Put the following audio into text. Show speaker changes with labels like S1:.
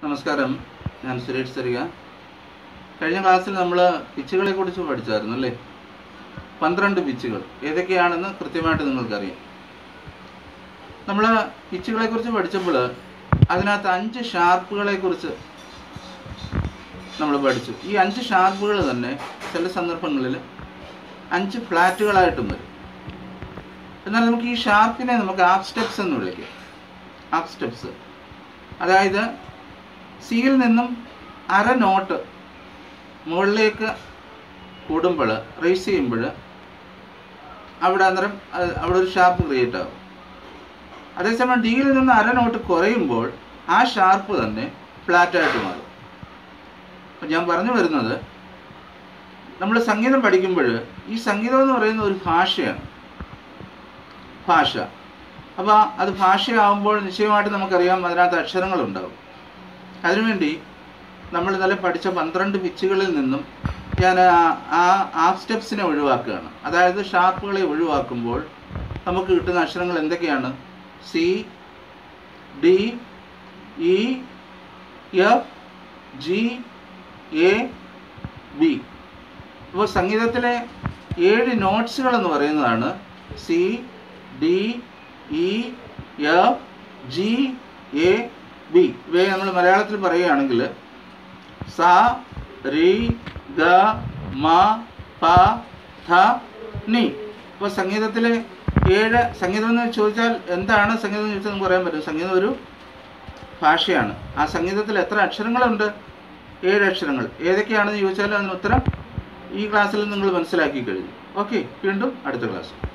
S1: നമസ്കാരം ഞാൻ സുരേഷ് സരിക കഴിഞ്ഞ ക്ലാസ്സിൽ നമ്മൾ പിച്ചുകളെ കുറിച്ച് പഠിച്ചായിരുന്നു അല്ലേ പന്ത്രണ്ട് പിച്ചുകൾ ഏതൊക്കെയാണെന്ന് കൃത്യമായിട്ട് നിങ്ങൾക്കറിയാം നമ്മൾ പിച്ചുകളെ കുറിച്ച് പഠിച്ചപ്പോൾ അതിനകത്ത് അഞ്ച് ഷാർപ്പുകളെ കുറിച്ച് നമ്മൾ പഠിച്ചു ഈ അഞ്ച് ഷാർപ്പുകൾ തന്നെ ചില സന്ദർഭങ്ങളിൽ അഞ്ച് ഫ്ലാറ്റുകളായിട്ടും വരും എന്നാൽ നമുക്ക് ഈ ഷാർപ്പിനെ നമുക്ക് ആപ്പ് സ്റ്റെപ്സ് എന്ന് വിളിക്കാം ആപ്പ് സ്റ്റെപ്സ് അതായത് സിയിൽ നിന്നും അര നോട്ട് മുകളിലേക്ക് കൂടുമ്പോൾ റേസ് ചെയ്യുമ്പോൾ അവിടെ അന്നേരം അത് അവിടെ ഒരു ഷാർപ്പ് ക്രിയേറ്റ് ആകും അതേസമയം ഡിയിൽ നിന്ന് അര നോട്ട് കുറയുമ്പോൾ ആ ഷാർപ്പ് തന്നെ ഫ്ലാറ്റായിട്ട് മാറും അപ്പം ഞാൻ പറഞ്ഞു വരുന്നത് നമ്മൾ സംഗീതം പഠിക്കുമ്പോൾ ഈ സംഗീതം എന്ന് പറയുന്ന ഒരു ഭാഷയാണ് ഭാഷ അപ്പോൾ അത് ഭാഷയാവുമ്പോൾ നിശ്ചയമായിട്ട് നമുക്കറിയാം അതിനകത്ത് അക്ഷരങ്ങളുണ്ടാവും അതിനുവേണ്ടി നമ്മൾ ഇന്നലെ പഠിച്ച പന്ത്രണ്ട് പിച്ചുകളിൽ നിന്നും ഞാൻ ആ- ആ ആ സ്റ്റെപ്സിനെ ഒഴിവാക്കുകയാണ് അതായത് ഷാർപ്പുകളെ ഒഴിവാക്കുമ്പോൾ നമുക്ക് കിട്ടുന്ന അക്ഷരങ്ങൾ എന്തൊക്കെയാണ് C D E F G A B ഇപ്പോൾ സംഗീതത്തിലെ ഏഴ് നോട്ട്സുകൾ എന്ന് പറയുന്നതാണ് C D E F G A B ഇവയെ നമ്മൾ മലയാളത്തിൽ പറയുകയാണെങ്കിൽ സ രി ഗ മ പ ധ നി ഇപ്പോൾ സംഗീതത്തിലെ ഏഴ് സംഗീതം എന്ന് ചോദിച്ചാൽ എന്താണ് സംഗീതം എന്ന് ചോദിച്ചാൽ നമുക്ക് പറയാൻ പറ്റും സംഗീതം ഒരു ഭാഷയാണ് ആ സംഗീതത്തിൽ എത്ര അക്ഷരങ്ങളുണ്ട് ഏഴ് അക്ഷരങ്ങൾ ഏതൊക്കെയാണെന്ന് ചോദിച്ചാൽ അതിന് ഉത്തരം ഈ ക്ലാസ്സിൽ നിങ്ങൾ മനസ്സിലാക്കി കഴിഞ്ഞു ഓക്കെ വീണ്ടും അടുത്ത ക്ലാസ്